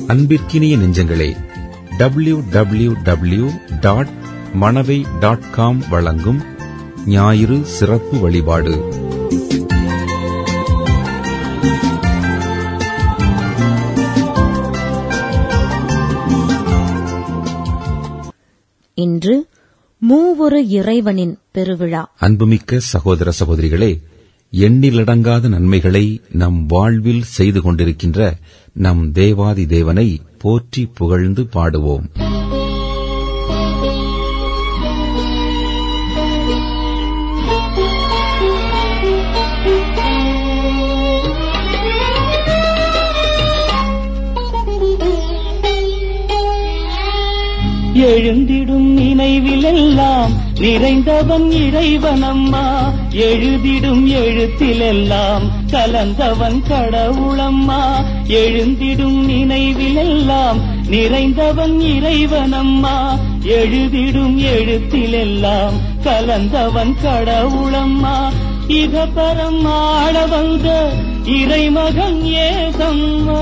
அன்பிற்கினிய நெஞ்சங்களே W W W dot Manavai dot com வழங்கும் ஞாயிறு சிறப்பு வழிபாடு இன்று மூவொரு இறைவனின் பெருவிழா அன்புமிக்க சகோதர சகோதரிகளே எண்ணிலடங்காத நன்மைகளை நம் வாழ்வில் செய்து கொண்டிருக்கின்ற நம் தேவாதி தேவனை போற்றி புகழ்ந்து பாடுவோம் எழுந்திடும் நினைவிலெல்லாம் நிறைந்தவன் இறைவனம்மா எழுதிடும் எழுத்திலெல்லாம் கலந்தவன் கடவுளம்மா எழுந்திடும் நினைவிலெல்லாம் நிறைந்தவன் இறைவனம்மா எழுதிடும் எழுத்திலெல்லாம் கலந்தவன் கடவுளம்மா இகபரம் ஆள வந்த இறைமகன் ஏசம்மா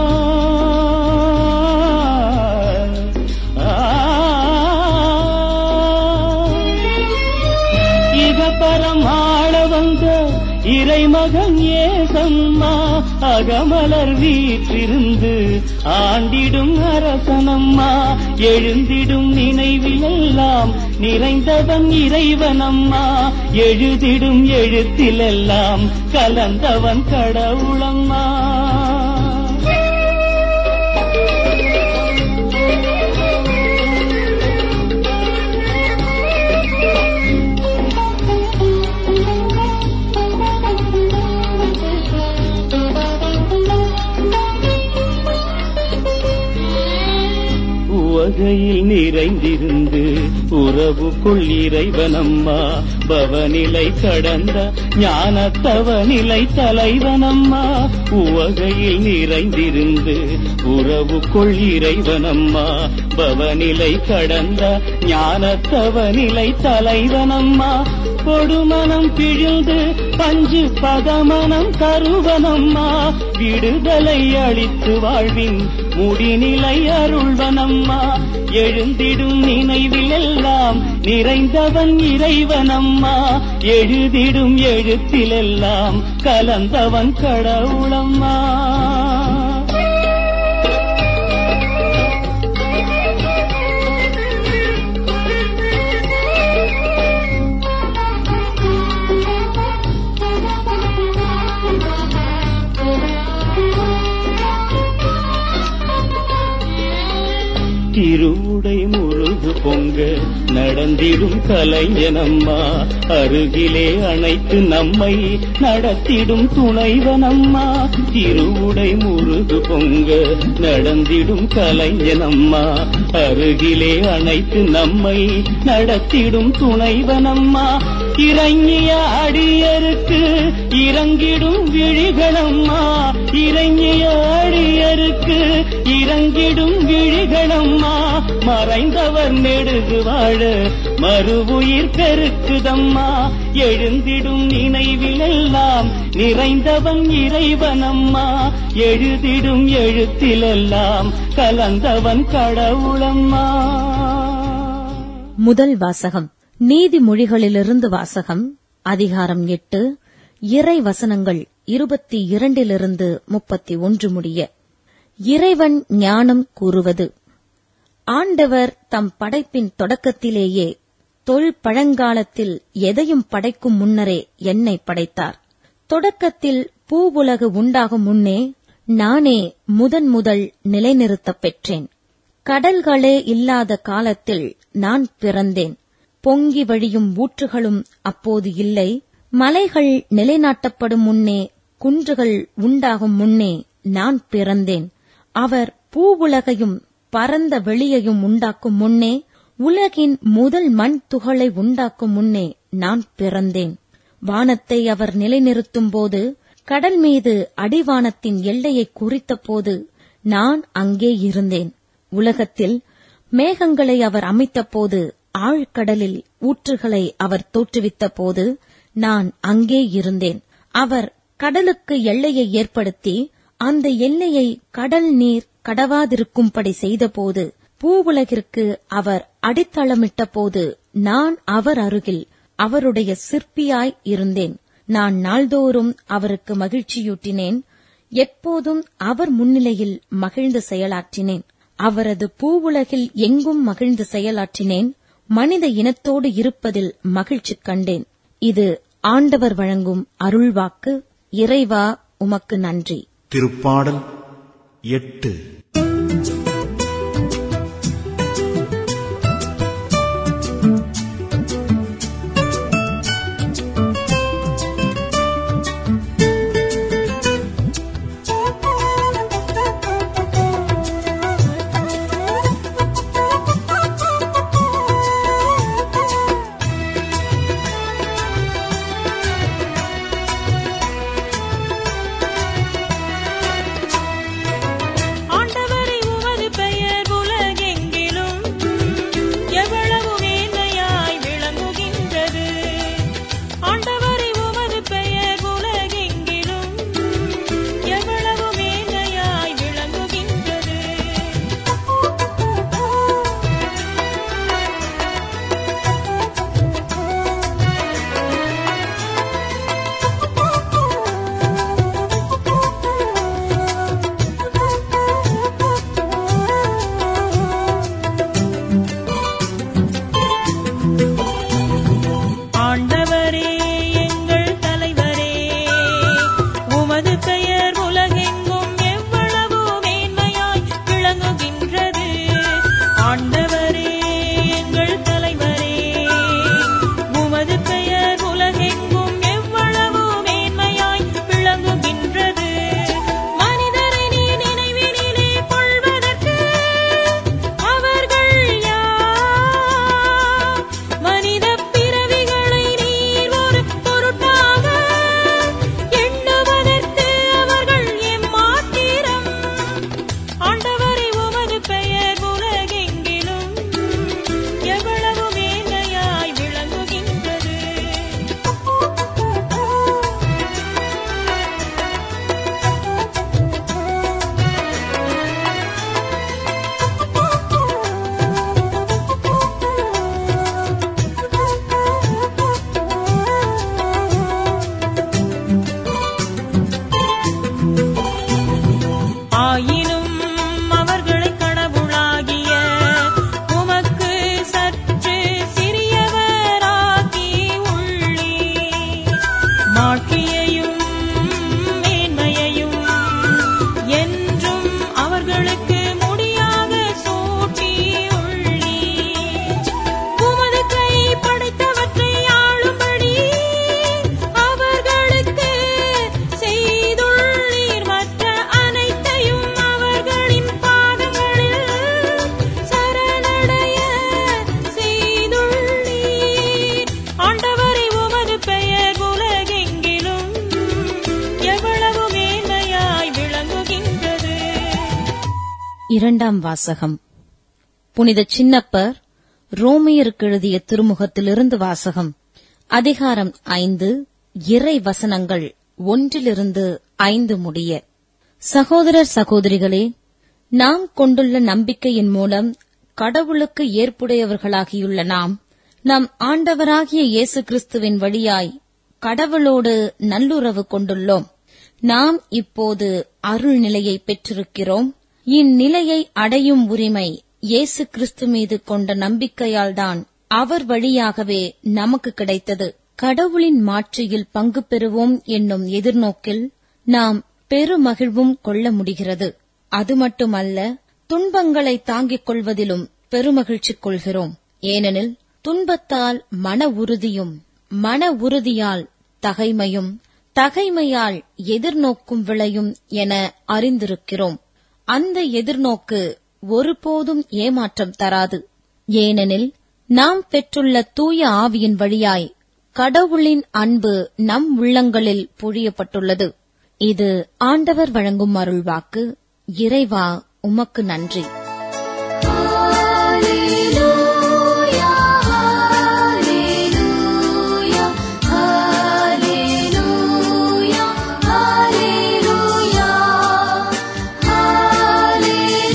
இகபரம் ஆள வந்த இறைமகன் ஏசம்மா அகமலர் வீற்றிருந்து ஆண்டிடும் அரசனம்மா எழுந்திடும் நினைவிலெல்லாம் நிறைந்தவன் இறைவனம்மா எழுதிடும் எழுத்திலெல்லாம் கலந்தவன் கடவுளம்மா உவகையில் நிறைந்திருந்து உறவுக்குள் இறைவனம்மா பவநிலை கடந்த ஞானத்தவநிலை தலைவனம்மா உவகையில் நிறைந்திருந்து உறவுக்குள் இறைவனம்மா பவநிலை கடந்த ஞானத்தவநிலை தலைவனம்மா கொடுமனம் பிழிந்து பஞ்சு பதமனம் கருவனம்மா விடுதலை அளித்து வாழ்வின் முடிநிலை அருள்வனம்மா எழுந்திடும் நினைவிலெல்லாம் நிறைந்தவன் இறைவனம்மா எழுதிடும் எழுத்திலெல்லாம் கலந்தவன் கடவுளம்மா திருவுடை முழுது பொங்க நடந்திடும் கலைஞனம்மா அருகிலே அணைத்து நம்மை நடத்திடும் துணைவனம்மா திருவுடை முருகு பொங்க நடந்திடும் கலைஞனம்மா அருகிலே அணைத்து நம்மை நடத்திடும் துணைவனம்மா இறங்கிய அடியருக்கு இறங்கிடும் விழிகளம்மா இறங்கிய அடியருக்கு இறங்கிடும் விழிகளம்மா மறைந்தவர் நெடுகு வாழ மறுவுயிர் பெருக்குதம்மா எழுந்திடும் நினைவிலெல்லாம் நிறைந்தவன் இறைவனம்மா எழுதிடும் எழுத்திலெல்லாம் கலந்தவன் கடவுளம்மா முதல் வாசகம் நீதிமொழிகளிலிருந்து வாசகம் அதிகாரம் எட்டு இறை வசனங்கள் இருபத்தி இரண்டிலிருந்து முப்பத்தி ஒன்று முடிய இறைவன் ஞானம் கூறுவது ஆண்டவர் தம் படைப்பின் தொடக்கத்திலேயே தொல் பழங்காலத்தில் எதையும் படைக்கும் முன்னரே என்னை படைத்தார் தொடக்கத்தில் பூவுலகு உண்டாகும் முன்னே நானே முதன் முதல் நிலைநிறுத்தப் பெற்றேன் கடல்களே இல்லாத காலத்தில் நான் பிறந்தேன் பொங்கி வழியும் ஊற்றுகளும் அப்போது இல்லை மலைகள் நிலைநாட்டப்படும் முன்னே குன்றுகள் உண்டாகும் முன்னே நான் பிறந்தேன் அவர் பூவுலகையும் பரந்த வெளியையும் உண்டாக்கும் முன்னே உலகின் முதல் மண் துகளை உண்டாக்கும் முன்னே நான் பிறந்தேன் வானத்தை அவர் நிலைநிறுத்தும் போது கடல் மீது அடிவானத்தின் எல்லையை குறித்த போது நான் அங்கே இருந்தேன் உலகத்தில் மேகங்களை அவர் அமைத்தபோது ஆழ்கடலில் ஊற்றுகளை அவர் தோற்றுவித்த போது நான் அங்கே இருந்தேன் அவர் கடலுக்கு எல்லையை ஏற்படுத்தி அந்த எல்லையை கடல் நீர் கடவாதிருக்கும்படி செய்தபோது பூவுலகிற்கு அவர் அடித்தளமிட்ட போது நான் அவர் அருகில் அவருடைய சிற்பியாய் இருந்தேன் நான் நாள்தோறும் அவருக்கு மகிழ்ச்சியூட்டினேன் எப்போதும் அவர் முன்னிலையில் மகிழ்ந்து செயலாற்றினேன் அவரது பூவுலகில் எங்கும் மகிழ்ந்து செயலாற்றினேன் மனித இனத்தோடு இருப்பதில் மகிழ்ச்சி கண்டேன் இது ஆண்டவர் வழங்கும் அருள்வாக்கு இறைவா உமக்கு நன்றி திருப்பாடல் எட்டு ஆண்டவரை உமது பெயர் உலகெங்கிலும் எவ்வளவு மேன்மையாய் விளங்குகின்றது ஆண்டவரை உமது பெயர் உலகெங்கிலும் எவ்வளவு மேன்மையாய் விளங்குகின்றது ஆண்டவரே எங்கள் தலைவரே உமது பெயர் உலகெங்கும் எவ்வளவு மேன்மையாய் விளங்குகின்றது ஆண்டவரே எங்கள் தலைவரே உமது பெயர் உலகெங்கும் எவ்வளவு மேன்மையாய் விளங்குகின்றது மனிதரை நீ நினைவினிலே கொள்வதற்கு அவர்கள் யார் மனித பிறவிகளை நீர் ஒரு பொருட்டாக எண்ணுவதற்கு அவர்கள் எம்மாத்திரம் ஆண்டவரை உமது பெயர் உலகெங்கிலும் எவ்வளவு மேன்மையாய் விளங்குகின்றது ஆயினும் அவர்களை கடவுளாகிய உமக்கு சற்று சிறியவராக்கி உள்ளி மாட்சியையும் மேன்மையையும் என்றும் அவர்களுக்கு முடியாக சூட்டி உள்ளி உமது கை படைத்தவற்றை ஆளும்படி அவர்களுக்கு செய்துள்ளீர் மற்ற அனைத்தையும் அவர்களின் பாதங்களில் சரணடைய செய்துள்ளீர் ஆண்டவரை உமது பெயர் உலகெங்கிலும் எவ்வளவு மேன்மையாய் விளங்குகின்றது இரண்டாம் வாசகம் புனித சின்னப்பர் ரோமியருக்கு எழுதிய திருமுகத்திலிருந்து வாசகம் அதிகாரம் ஐந்து இறை வசனங்கள் ஒன்றிலிருந்து ஐந்து முடிய சகோதரர் சகோதரிகளே நாம் கொண்டுள்ள நம்பிக்கையின் மூலம் கடவுளுக்கு ஏற்புடையவர்களாகியுள்ள நாம் நம் ஆண்டவராகிய இயேசு கிறிஸ்துவின் வழியாய் கடவுளோடு நல்லுறவு கொண்டுள்ளோம் நாம் இப்போது அருள் நிலையை பெற்றிருக்கிறோம் இந்நிலையை அடையும் உரிமை இயேசு கிறிஸ்து மீது கொண்ட நம்பிக்கையால்தான் அவர் வழியாகவே நமக்கு கிடைத்தது கடவுளின் மாட்சியில் பங்கு பெறுவோம் என்னும் எதிர்நோக்கில் நாம் பெருமகிழ்வும் கொள்ள முடிகிறது அது மட்டுமல்ல துன்பங்களை தாங்கிக் கொள்வதிலும் பெருமகிழ்ச்சி கொள்கிறோம் ஏனெனில் துன்பத்தால் மன உறுதியும் மன உறுதியால் தகைமையும் தகைமையால் எதிர்நோக்கும் விளையும் என அறிந்திருக்கிறோம் அந்த எதிர்நோக்கு ஒருபோதும் ஏமாற்றம் தராது ஏனெனில் நாம் பெற்றுள்ள தூய ஆவியின் வழியாய் கடவுளின் அன்பு நம் உள்ளங்களில் பொழியப்பட்டுள்ளது இது ஆண்டவர் வழங்கும் அருள்வாக்கு இறைவா உமக்கு நன்றி Hallelujah, hallelujah, hallelujah, hallelujah,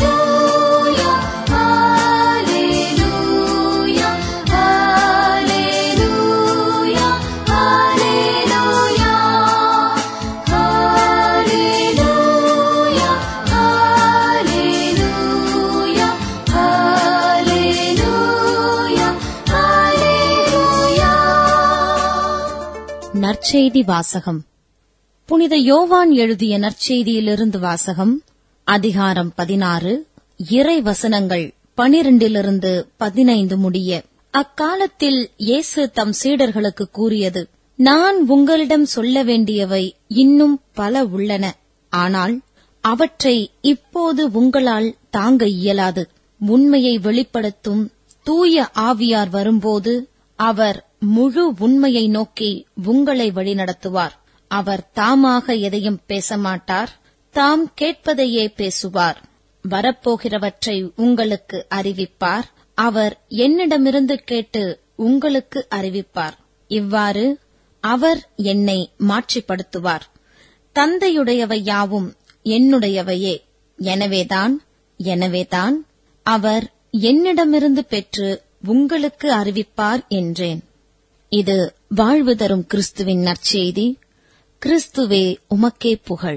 நற்செய்தி வாசகம் புனித யோவான் எழுதிய நற்செய்தியிலிருந்து வாசகம் அதிகாரம் பதினாறு இறை வசனங்கள் பனிரெண்டிலிருந்து பதினைந்து முடிய அக்காலத்தில் இயேசு தம் சீடர்களுக்கு கூறியது நான் உங்களிடம் சொல்ல வேண்டியவை இன்னும் பல உள்ளன ஆனால் அவற்றை இப்போது உங்களால் தாங்க இயலாது உண்மையை வெளிப்படுத்தும் தூய ஆவியார் வரும்போது அவர் முழு உண்மையை நோக்கி உங்களை வழிநடத்துவார் அவர் தாமாக எதையும் பேச மாட்டார் தாம் கேட்பதையே பேசுவார் வரப்போகிறவற்றை உங்களுக்கு அறிவிப்பார் அவர் என்னிடமிருந்து கேட்டு உங்களுக்கு அறிவிப்பார் இவ்வாறு அவர் என்னை மாட்சிப்படுத்துவார் தந்தையுடையவை யாவும் என்னுடையவையே எனவேதான் எனவேதான் அவர் என்னிடமிருந்து பெற்று உங்களுக்கு அறிவிப்பார் என்றேன் இது வாழ்வு தரும் கிறிஸ்துவின் நற்செய்தி கிறிஸ்துவே உமக்கே புகழ்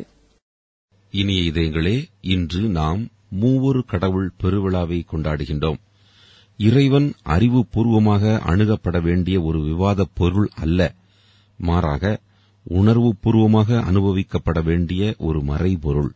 இனிய இதயங்களே இன்று நாம் மூவொரு கடவுள் பெருவிழாவை கொண்டாடுகின்றோம் இறைவன் அறிவுபூர்வமாக அணுகப்பட வேண்டிய ஒரு விவாதப் பொருள் அல்ல மாறாக உணர்வுபூர்வமாக அனுபவிக்கப்பட வேண்டிய ஒரு மறைபொருள்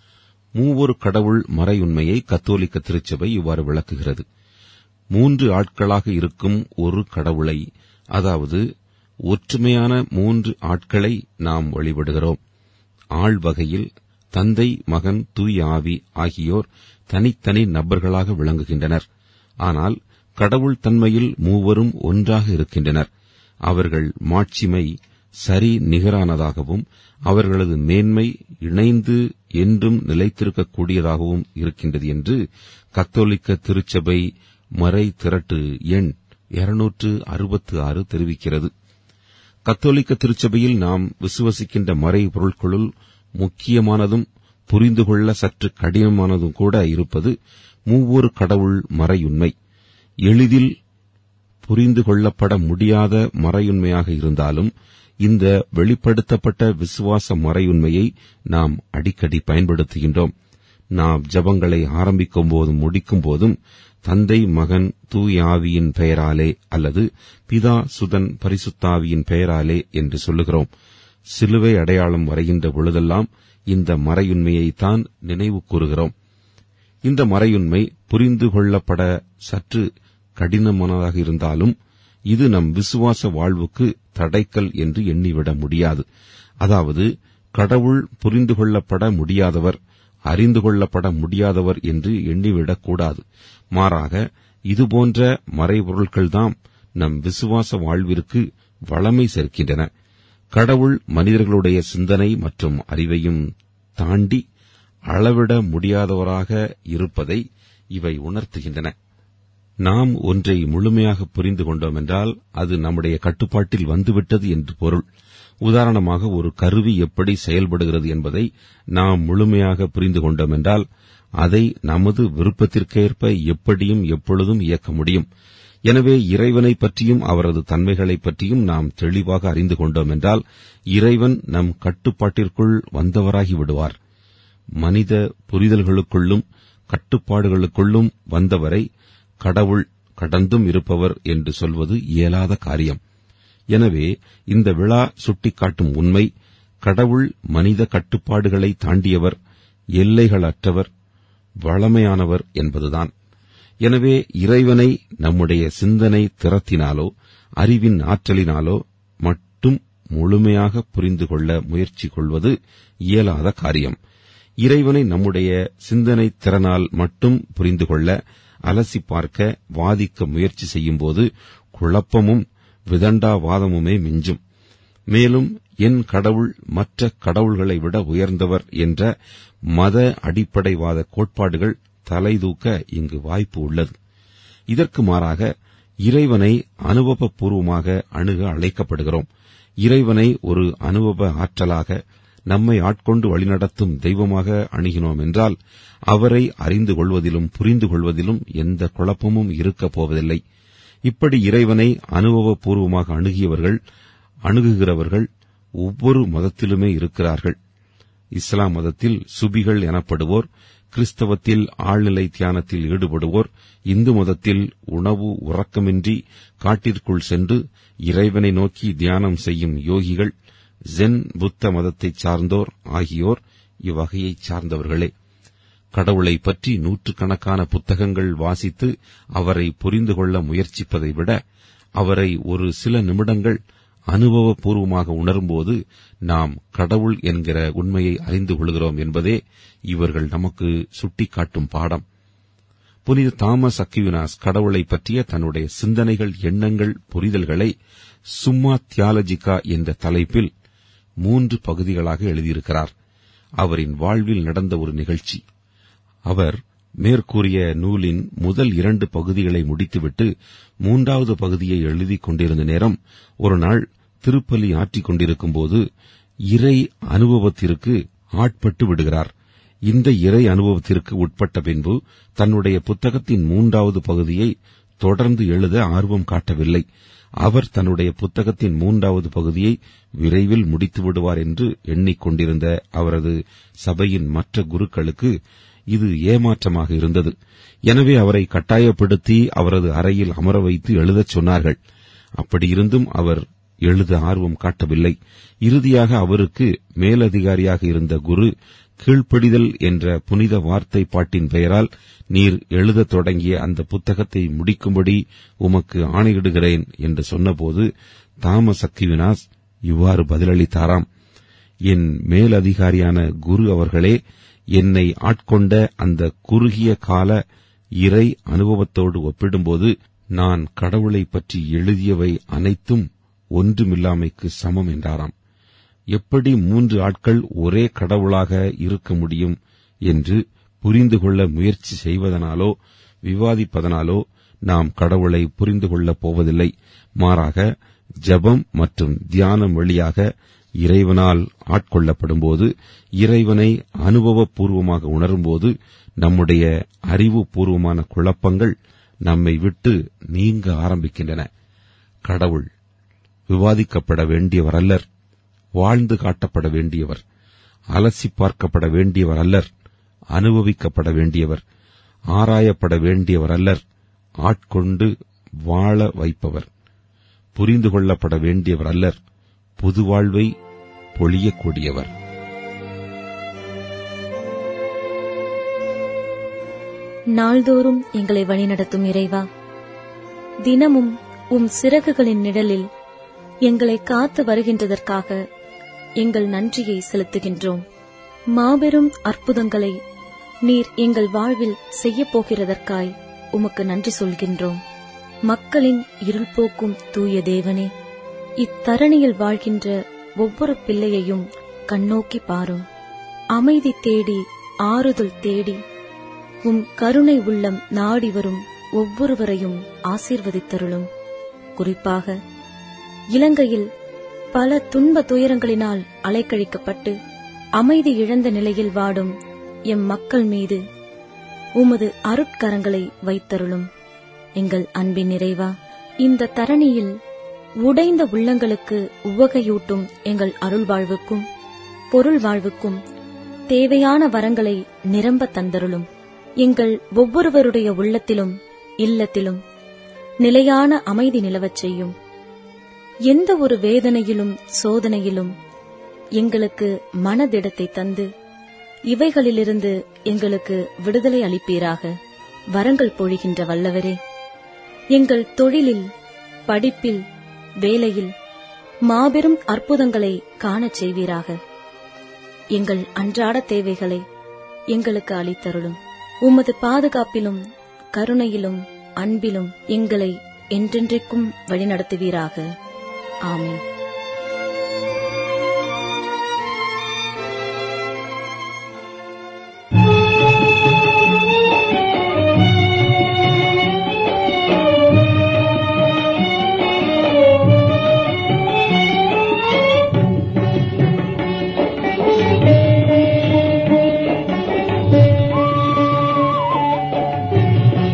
மூவொரு கடவுள் மறையுண்மையை கத்தோலிக்க திருச்சபை இவ்வாறு விளக்குகிறது மூன்று ஆட்களாக இருக்கும் ஒரு கடவுளை அதாவது ஒற்றுமையான மூன்று ஆட்களை நாம் வழிபடுகிறோம் ஆள் வகையில் தந்தை மகன் தூய் ஆவி ஆகியோர் தனித்தனி நபர்களாக விளங்குகின்றனர் ஆனால் கடவுள் தன்மையில் மூவரும் ஒன்றாக இருக்கின்றனர் அவர்கள் மாட்சிமை சரி நிகரானதாகவும் அவர்களது மேன்மை இணைந்து என்றும் நிலைத்திருக்கக்கூடியதாகவும் இருக்கின்றது என்று கத்தோலிக்க திருச்சபை மறை திரட்டு எண் இருநூற்று அறுபத்து ஆறு தெரிவிக்கிறது கத்தோலிக்க திருச்சபையில் நாம் விசுவசிக்கின்ற மறை பொருட்களுள் முக்கியமானதும் புரிந்து கொள்ள சற்று கடினமானதும் கூட இருப்பது மூவொரு கடவுள் மறையுண்மை எளிதில் புரிந்து கொள்ளப்பட முடியாத மறையுண்மையாக இருந்தாலும் இந்த வெளிப்படுத்தப்பட்ட விசுவாச மறையுண்மையை நாம் அடிக்கடி பயன்படுத்துகின்றோம் நாம் ஜபங்களை ஆரம்பிக்கும் போதும் முடிக்கும் போதும் தந்தை மகன் தூய் ஆவியின் பெயராலே அல்லது பிதா சுதன் பரிசுத்தாவியின் பெயராலே என்று சொல்லுகிறோம் சிலுவை அடையாளம் வரைகின்ற பொழுதெல்லாம் இந்த மறையுண்மையைத்தான் நினைவு கூறுகிறோம் இந்த மறையுண்மை புரிந்து கொள்ளப்பட சற்று கடினமானதாக இருந்தாலும் இது நம் விசுவாச வாழ்வுக்கு தடைக்கல் என்று எண்ணிவிட முடியாது அதாவது கடவுள் புரிந்து கொள்ளப்பட முடியாதவர் அறிந்து கொள்ளப்பட முடியாதவர் என்று எண்ணிவிடக் கூடாது மாறாக இதுபோன்ற மறைபொருட்கள்தாம் நம் விசுவாச வாழ்விற்கு வளமை சேர்க்கின்றன கடவுள் மனிதர்களுடைய சிந்தனை மற்றும் அறிவையும் தாண்டி அளவிட முடியாதவராக இருப்பதை இவை உணர்த்துகின்றன நாம் ஒன்றை முழுமையாக புரிந்து கொண்டோம் என்றால் அது நம்முடைய கட்டுப்பாட்டில் வந்துவிட்டது என்று பொருள் உதாரணமாக ஒரு கருவி எப்படி செயல்படுகிறது என்பதை நாம் முழுமையாக புரிந்து கொண்டோம் என்றால் அதை நமது விருப்பத்திற்கேற்ப எப்படியும் எப்பொழுதும் இயக்க முடியும் எனவே இறைவனை பற்றியும் அவரது தன்மைகளைப் பற்றியும் நாம் தெளிவாக அறிந்து கொண்டோம் என்றால் இறைவன் நம் கட்டுப்பாட்டிற்குள் வந்தவராகி விடுவார் மனித புரிதல்களுக்குள்ளும் கட்டுப்பாடுகளுக்குள்ளும் வந்தவரை கடவுள் கடந்தும் இருப்பவர் என்று சொல்வது இயலாத காரியம் எனவே இந்த விழா சுட்டிக்காட்டும் உண்மை கடவுள் மனித கட்டுப்பாடுகளை தாண்டியவர் எல்லைகளற்றவர் வளமையானவர் என்பதுதான் எனவே இறைவனை நம்முடைய சிந்தனை திறத்தினாலோ அறிவின் ஆற்றலினாலோ மட்டும் முழுமையாக புரிந்து கொள்ள முயற்சி கொள்வது இயலாத காரியம் இறைவனை நம்முடைய சிந்தனை திறனால் மட்டும் புரிந்து கொள்ள அலசி பார்க்க வாதிக்க முயற்சி செய்யும்போது குழப்பமும் விதண்டாவாதமுமே மிஞ்சும் மேலும் என் கடவுள் மற்ற கடவுள்களை விட உயர்ந்தவர் என்ற மத அடிப்படைவாத கோட்பாடுகள் தலைதூக்க இங்கு வாய்ப்பு உள்ளது இதற்கு மாறாக இறைவனை அனுபவபூர்வமாக அணுக அழைக்கப்படுகிறோம் இறைவனை ஒரு அனுபவ ஆற்றலாக நம்மை ஆட்கொண்டு வழிநடத்தும் தெய்வமாக அணுகினோம் என்றால் அவரை அறிந்து கொள்வதிலும் புரிந்து கொள்வதிலும் எந்த குழப்பமும் இருக்கப் போவதில்லை இப்படி இறைவனை அனுபவபூர்வமாக அணுகியவர்கள் அணுகுகிறவர்கள் ஒவ்வொரு மதத்திலுமே இருக்கிறார்கள் இஸ்லாம் மதத்தில் சுபிகள் எனப்படுவோர் கிறிஸ்தவத்தில் ஆழ்நிலை தியானத்தில் ஈடுபடுவோர் இந்து மதத்தில் உணவு உறக்கமின்றி காட்டிற்குள் சென்று இறைவனை நோக்கி தியானம் செய்யும் யோகிகள் ஜென் புத்த மதத்தைச் சார்ந்தோர் ஆகியோர் இவ்வகையைச் சார்ந்தவர்களே கடவுளை பற்றி நூற்றுக்கணக்கான புத்தகங்கள் வாசித்து அவரை புரிந்து கொள்ள முயற்சிப்பதை விட அவரை ஒரு சில நிமிடங்கள் அனுபவபூர்வமாக உணரும்போது நாம் கடவுள் என்கிற உண்மையை அறிந்து கொள்கிறோம் என்பதே இவர்கள் நமக்கு சுட்டிக்காட்டும் பாடம் புனித தாமஸ் அக்யூனாஸ் கடவுளை பற்றிய தன்னுடைய சிந்தனைகள் எண்ணங்கள் புரிதல்களை சும்மா தியாலஜிகா என்ற தலைப்பில் மூன்று பகுதிகளாக எழுதியிருக்கிறார் அவரின் வாழ்வில் நடந்த ஒரு நிகழ்ச்சி அவர் மேற்கூறிய நூலின் முதல் இரண்டு பகுதிகளை முடித்துவிட்டு மூன்றாவது பகுதியை எழுதிக் கொண்டிருந்த நேரம் ஒரு நாள் திருப்பலி ஆற்றிக் கொண்டிருக்கும்போது இறை அனுபவத்திற்கு ஆட்பட்டு விடுகிறார் இந்த இறை அனுபவத்திற்கு உட்பட்ட பின்பு தன்னுடைய புத்தகத்தின் மூன்றாவது பகுதியை தொடர்ந்து எழுத ஆர்வம் காட்டவில்லை அவர் தன்னுடைய புத்தகத்தின் மூன்றாவது பகுதியை விரைவில் முடித்து விடுவார் என்று எண்ணிக்கொண்டிருந்த அவரது சபையின் மற்ற குருக்களுக்கு இது ஏமாற்றமாக இருந்தது எனவே அவரை கட்டாயப்படுத்தி அவரது அறையில் அமர வைத்து எழுதச் சொன்னார்கள் அப்படியிருந்தும் அவர் எழுத ஆர்வம் காட்டவில்லை இறுதியாக அவருக்கு மேலதிகாரியாக இருந்த குரு கீழ்ப்படிதல் என்ற புனித வார்த்தை பாட்டின் பெயரால் நீர் எழுதத் தொடங்கிய அந்த புத்தகத்தை முடிக்கும்படி உமக்கு ஆணையிடுகிறேன் என்று சொன்னபோது தாமஸ் அக்கிவினாஸ் இவ்வாறு பதிலளித்தாராம் என் மேலதிகாரியான குரு அவர்களே என்னை ஆட்கொண்ட அந்த குறுகிய கால இறை அனுபவத்தோடு ஒப்பிடும்போது நான் கடவுளை பற்றி எழுதியவை அனைத்தும் ஒன்றுமில்லாமைக்கு சமம் என்றாராம் எப்படி மூன்று ஆட்கள் ஒரே கடவுளாக இருக்க முடியும் என்று புரிந்து கொள்ள முயற்சி செய்வதனாலோ விவாதிப்பதனாலோ நாம் கடவுளை புரிந்து கொள்ளப் போவதில்லை மாறாக ஜெபம் மற்றும் தியானம் வழியாக இறைவனால் ஆட்கொள்ளப்படும்போது இறைவனை அனுபவபூர்வமாக உணரும்போது நம்முடைய அறிவுபூர்வமான குழப்பங்கள் நம்மை விட்டு நீங்க ஆரம்பிக்கின்றன கடவுள் விவாதிக்கப்பட வேண்டியவர் அல்லர் வாழ்ந்து காட்டப்பட வேண்டியவர் அலசி பார்க்கப்பட வேண்டியவர் அல்லர் அனுபவிக்கப்பட வேண்டியவர் ஆராயப்பட வேண்டியவர் அல்லர் ஆட்கொண்டு வாழ வைப்பவர் புரிந்து கொள்ளப்பட வேண்டியவர் அல்லர் புது வாழ்வை பொழியக்கூடியவர் நாள்தோறும் எங்களை வழிநடத்தும் இறைவா தினமும் உம் சிறகுகளின் நிழலில் எங்களை காத்து வருகின்றதற்காக எங்கள் நன்றியை செலுத்துகின்றோம் மாபெரும் அற்புதங்களை நீர் எங்கள் வாழ்வில் செய்யப் போகிறதற்காய் உமக்கு நன்றி சொல்கின்றோம் மக்களின் இருள் போக்கும் தூய தேவனே இத்தரணியில் வாழ்கின்ற ஒவ்வொரு பிள்ளையையும் கண்ணோக்கி பாரும் அமைதி தேடி ஆறுதல் தேடி உம் கருணை உள்ளம் நாடி வரும் ஒவ்வொருவரையும் ஆசீர்வதித்தருளும் குறிப்பாக இலங்கையில் பல துன்ப துயரங்களினால் அலைக்கழிக்கப்பட்டு அமைதி இழந்த நிலையில் வாடும் எம் மக்கள் மீது உமது அருட்கரங்களை வைத்தருளும் எங்கள் அன்பின் நிறைவா இந்த தரணியில் உடைந்த உள்ளங்களுக்கு உவகையூட்டும் எங்கள் அருள் வாழ்வுக்கும் பொருள் வாழ்வுக்கும் தேவையான வரங்களை நிரம்ப தந்தருளும் எங்கள் ஒவ்வொருவருடைய உள்ளத்திலும் இல்லத்திலும் நிலையான அமைதி நிலவச் செய்யும் எந்த ஒரு வேதனையிலும் சோதனையிலும் எங்களுக்கு மனதிடத்தை தந்து இவைகளிலிருந்து எங்களுக்கு விடுதலை அளிப்பீராக வரங்கள் பொழிகின்ற வல்லவரே எங்கள் தொழிலில் படிப்பில் வேலையில் மாபெரும் அற்புதங்களை காணச் செய்வீராக எங்கள் அன்றாட தேவைகளை எங்களுக்கு அளித்தருளும் உமது பாதுகாப்பிலும் கருணையிலும் அன்பிலும் எங்களை என்றென்றைக்கும் வழிநடத்துவீராக ஆமென்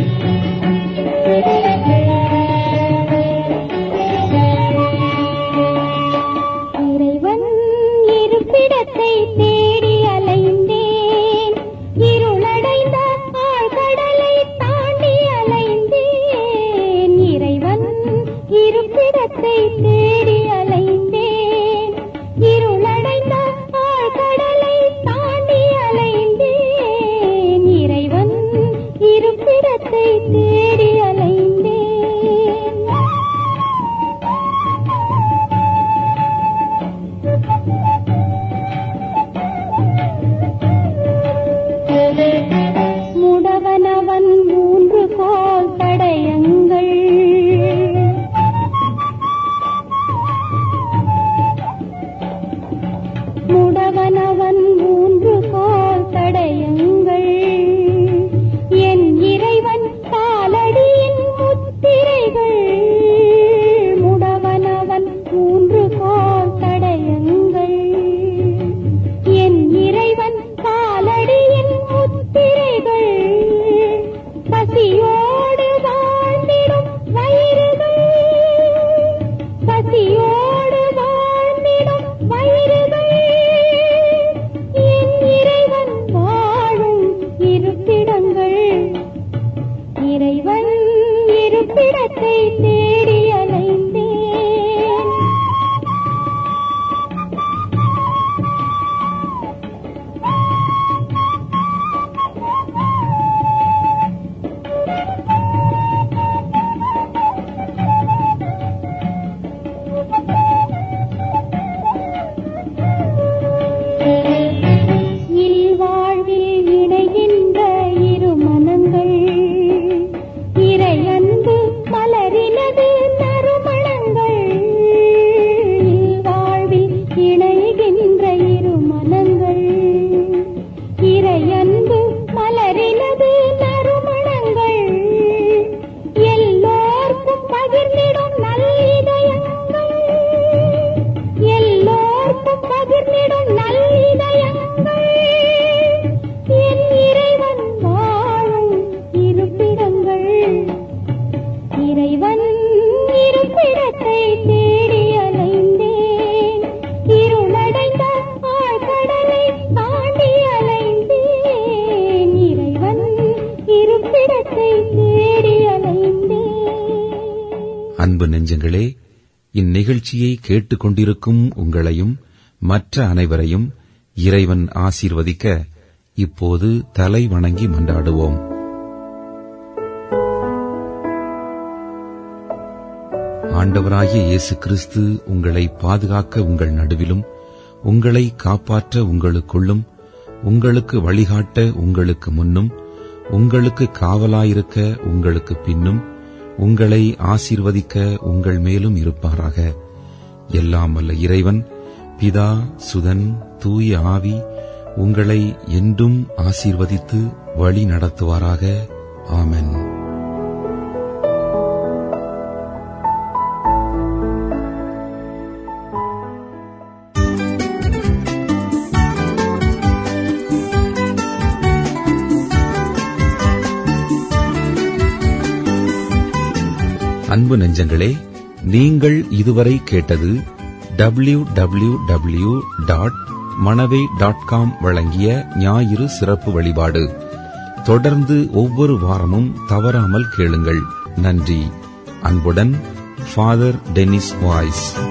ஆ பசியோடு வாழ்ந்திடும் வயிறுகள் என் இறைவன் வாழும் இருப்பிடங்கள் இறைவன் இருப்பிடத்தை தேடி அலைந்தேன் இல்வாழ்வில் இணைகின்ற இரு மனங்கள் இறையன்பு மலரினது நறுமணங்கள் இல்வாழ்வில் இணைகின்ற இரு மனங்கள் இறையன்பு மலரினது நறுமணங்கள் எல்லோர்க்கும் பகிர்ந்திடும் நல்லிதயங்கள் எல்லோர்க்கும் பகிர்ந்திடும் நல்லிதயங்கள் என் இறைவன் வாழும் இருப்பிடங்கள் இறைவன் இருப்பிடத்தை தேடி அலைந்தேன் இருளடைந்த ஆழ்கடலை தாண்டி அலைந்தேன் இறைவன் இருப்பிடத்தை தேடி அலைந்தேன் அன்பு நெஞ்சங்களே இந்நிகழ்ச்சியை கேட்டுக்கொண்டிருக்கும் உங்களையும் மற்ற அனைவரையும் இறைவன் ஆசீர்வதிக்க இப்போது தலை வணங்கி மன்றாடுவோம் ஆண்டவராகிய இயேசு கிறிஸ்து உங்களை பாதுகாக்க உங்கள் நடுவிலும் உங்களை காப்பாற்ற உங்களுக்குள்ளும் உங்களுக்கு வழிகாட்ட உங்களுக்கு முன்னும் உங்களுக்கு காவலாயிருக்க உங்களுக்கு பின்னும் உங்களை ஆசீர்வதிக்க உங்கள் மேலும் இருப்பாராக எல்லாம் வல்ல இறைவன் பிதா சுதன் தூய ஆவி உங்களை என்றும் ஆசீர்வதித்து வழி நடத்துவாராக ஆமென் அன்பு நெஞ்சங்களே நீங்கள் இதுவரை கேட்டது W W W dot Manavai dot com வழங்கிய ஞாயிறு சிறப்பு வழிபாடு தொடர்ந்து ஒவ்வொரு வாரமும் தவறாமல் கேளுங்கள் நன்றி அன்புடன் ஃபாதர் டென்னிஸ் வாய்ஸ்